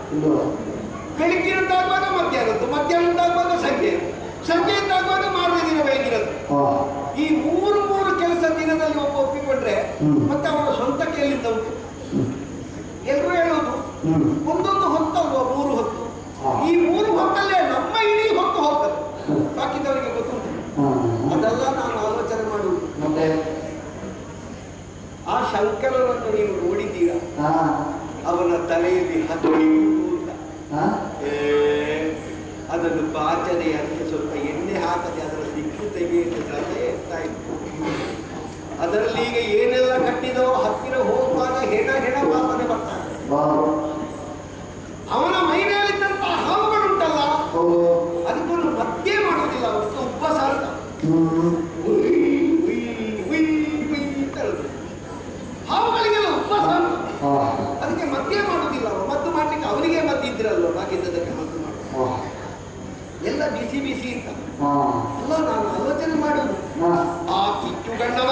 ಇದು ಬೆಳಗ್ಗಿನದ್ದಾಗುವಾಗ ಮಧ್ಯಾಹ್ನದ್ದು ಮಧ್ಯಾಹ್ನದ್ದಾಗುವಾಗ ಸಂಜೆ ಸಂಜೆಯದ್ದಾಗುವಾಗ ಮಾರನೇ ದಿನ ಬೆಳಗಿನದ್ದು ಹಾ ಈ ಮೂರು ಮೂರು ಕೆಲಸ ದಿನದಲ್ಲಿ ಒಬ್ಬ ಒಪ್ಪಿಕೊಂಡ್ರೆ ಹ್ಮ್. ಮತ್ತೆ ಅವನ ಸ್ವಂತ ಕೇಳಿದ್ದ ಉಂಟು ಎಲ್ಲರೂ ಹೇಳೋದು ಹ್ಮ್ ಒಂದೊಂದು ಹೊತ್ತಲ್ವ ಮೂರು ಹೊತ್ತು ಹಾ. ಈ ಮೂರು ಹೊತ್ತಲ್ಲೇ ನಮ್ಮ ಇಡೀ ಹೊತ್ತು ಹೋಗ್ತದೆ ಬಾಕಿದವರಿಗೆ ಗೊತ್ತುಂಟು ಹಾ ಅದೆಲ್ಲ ನಾನು ಆಲೋಚನೆ ಮಾಡುವುದು ಮತ್ತೆ ಆ ಶಂಕರನನ್ನು ನೀವು ನೋಡಿದ್ದೀರಾ ಹಾ ಅವನ ತಲೆಯಲ್ಲಿ ಹತ್ತಿರುವುದು ಅಂತ ಹಾ ಏ, ಅದನ್ನು ಬಾಚದೆ ಅದಕ್ಕೆ ಸ್ವಲ್ಪ ಎಣ್ಣೆ ಹಾಕದೆ ಅದರ ಸಿಕ್ಕು ತೆಗೆಯಲು ಸಾಧ್ಯ ಇರ್ತಾ ಇತ್ತು ಅದರಲ್ಲಿ ಈಗ ಏನೆಲ್ಲ ಕಟ್ಟಿದೋ ಹತ್ತಿರ ಹೋಗುವಾಗ ಹೆಣ ಹೆಣ ಮಾತನೆ ಬರ್ತಾರೆ ವಾ ಅವನ ಮೈಮೇಲಿದ್ದಂತಹ ಹಾವುಗಳುಂಟಲ್ಲ ಹೌದು ಅದಕ್ಕೊಂದು ಮಧ್ಯೆ ಮಾಡುವುದಿಲ್ಲ ಅವತ್ತು ಉಪವಾಸ ಅಂತ ಹ್ಮ್ ಉಯ್, ಉಯ್, ಉಯ್, ಉಯ್ ಅಂತ ಹೇಳುದು. ಹಾವುಗಳಿಗೆಲ್ಲ ಉಪವಾಸ ಅಂತ. ಹಾ ಅದಕ್ಕೆ ಮದ್ಯ ಮಾಡುವುದಿಲ್ಲ ಅವ ಮದ್ದು ಮಾಡ್ಲಿಕ್ಕೆ ಅವನಿಗೆ ಮದ್ದು ಇದ್ರಲ್ವ ಬಾಕಿದ್ದದಕ್ಕೆ ಮದ್ದು ಮಾಡು ಹಾ ಎಲ್ಲ ಬಿಸಿ ಬಿಸಿ ಅಂತ ಹಾ ಅಲ್ಲ ನಾನು ಆಲೋಚನೆ ಮಾಡುದು ಹಾ ಆ ಕಿಚ್ಚು ಗಣ್ಣವ